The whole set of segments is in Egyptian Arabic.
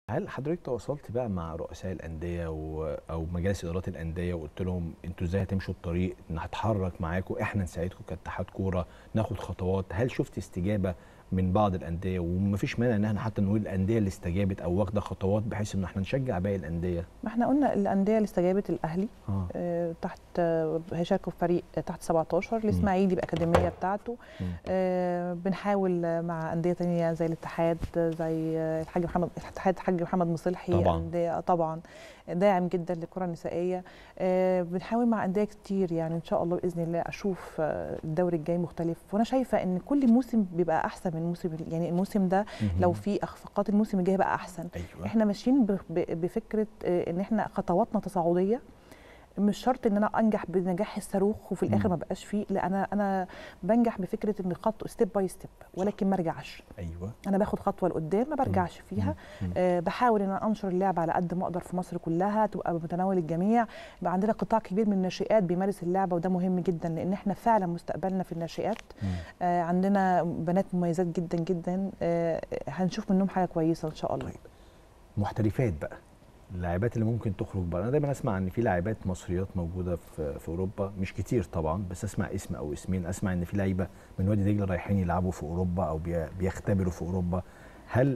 هل حضرتك تواصلت بقى مع رؤساء الانديه و... او مجالس ادارات الانديه وقلت لهم انتوا ازاي هتمشوا الطريق نتحرك معاكم احنا نساعدكم كاتحاد كوره ناخد خطوات هل شفت استجابه من بعض الانديه ومفيش مانع ان احنا حتى نقول الانديه اللي استجابت او واخده خطوات بحيث ان احنا نشجع باقي الانديه ما احنا قلنا الانديه اللي استجابت الاهلي اه آه، تحت آه، هيشاركوا في فريق تحت 17 الاسماعيلي باكاديميه بتاعته مم. آه، بنحاول آه، مع انديه تانية زي الاتحاد آه، زي آه، الحاج محمد الاتحاد الحاج محمد مصلحي طبعاً. انديه آه، طبعا داعم جدا للكره النسائيه آه، بنحاول مع انديه كتير يعني ان شاء الله باذن الله اشوف آه، الدوري الجاي مختلف وانا شايفه ان كل موسم بيبقى احسن من الموسم يعني الموسم ده لو في اخفاقات الموسم الجاي بقى احسن ايوه احنا ماشيين ب- ب- بفكره آه، ان احنا خطواتنا تصاعديه مش شرط ان انا انجح بنجاح الصاروخ وفي الاخر مم. ما بقاش فيه لا انا انا بنجح بفكره ان خط ستيب باي ستيب ولكن ما ارجعش ايوه انا باخد خطوه لقدام ما برجعش فيها مم. آه بحاول ان انا انشر اللعبه على قد ما اقدر في مصر كلها تبقى بمتناول الجميع يبقى عندنا قطاع كبير من الناشئات بيمارس اللعبه وده مهم جدا لان احنا فعلا مستقبلنا في الناشئات مم. آه عندنا بنات مميزات جدا جدا آه هنشوف منهم حاجه كويسه ان شاء الله طيب. محترفات بقى اللاعبات اللي ممكن تخرج بقى انا دايما اسمع ان في لاعبات مصريات موجوده في في اوروبا مش كتير طبعا بس اسمع اسم او اسمين اسمع ان في لعيبه من وادي دجله رايحين يلعبوا في اوروبا او بي- بيختبروا في اوروبا هل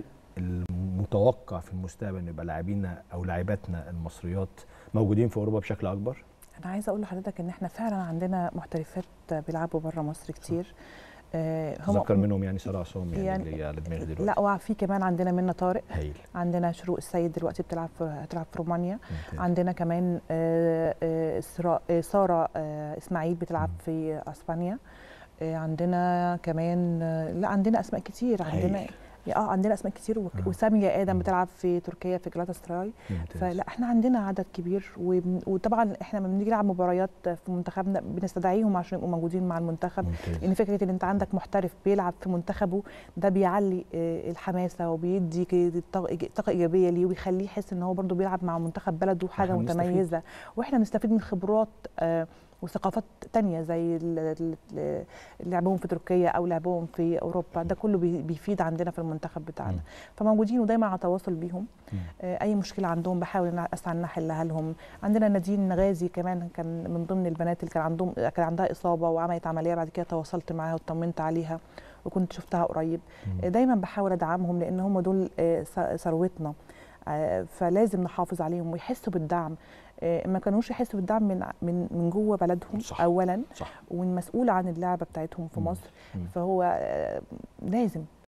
المتوقع في المستقبل ان يبقى لاعبينا او لاعباتنا المصريات موجودين في اوروبا بشكل اكبر انا عايزه اقول لحضرتك ان احنا فعلا عندنا محترفات بيلعبوا بره مصر كتير آه، هم اتذكر منهم يعني ساره عصام يعني, يعني- اللي هي على دماغي دلوقتي لا وفي كمان عندنا منى طارق هايل عندنا شروق السيد دلوقتي بتلعب في هتلعب في رومانيا ممتاز. عندنا كمان آه، آه، إسراء- آه، ساره آه، اسماعيل بتلعب مم. في اسبانيا آه، عندنا كمان آه، لا عندنا اسماء كتير عندنا هايل. اه عندنا اسماء كتير وك- آه. وساميه ادم مم. بتلعب في تركيا في جلاتا ستراي ممتاز. فلا احنا عندنا عدد كبير وبن- وطبعا احنا لما بنيجي نلعب مباريات في منتخبنا بنستدعيهم عشان يبقوا موجودين مع المنتخب ممتاز. ان فكره ان انت عندك محترف بيلعب في منتخبه ده بيعلي آه، الحماسه وبيدي كده طاقه طاقة ايجابيه ليه ويخليه يحس ان هو برضه بيلعب مع منتخب بلده حاجه إحنا بنستفيد. متميزه واحنا بنستفيد من خبرات آه، وثقافات تانية زي ال- ال- ال- لعبهم في تركيا او لعبهم في اوروبا ده كله بي- بيفيد عندنا في المنتخب بتاعنا مم. فموجودين ودايما على تواصل بيهم مم. آه، اي مشكله عندهم بحاول ان أنا اسعى ان احلها لهم عندنا نادين غازي كمان كان من ضمن البنات اللي كان عندهم كان عندها اصابه وعملت عمليه بعد كده تواصلت معاها وطمنت عليها وكنت شفتها قريب مم. آه، دايما بحاول ادعمهم لان هم دول آه، ث- ثروتنا آه، فلازم نحافظ عليهم ويحسوا بالدعم آه، ما كانوش يحسوا بالدعم من من من جوه بلدهم صح. اولا صح والمسؤول عن اللعبه بتاعتهم في مم. مصر مم. فهو آه، لازم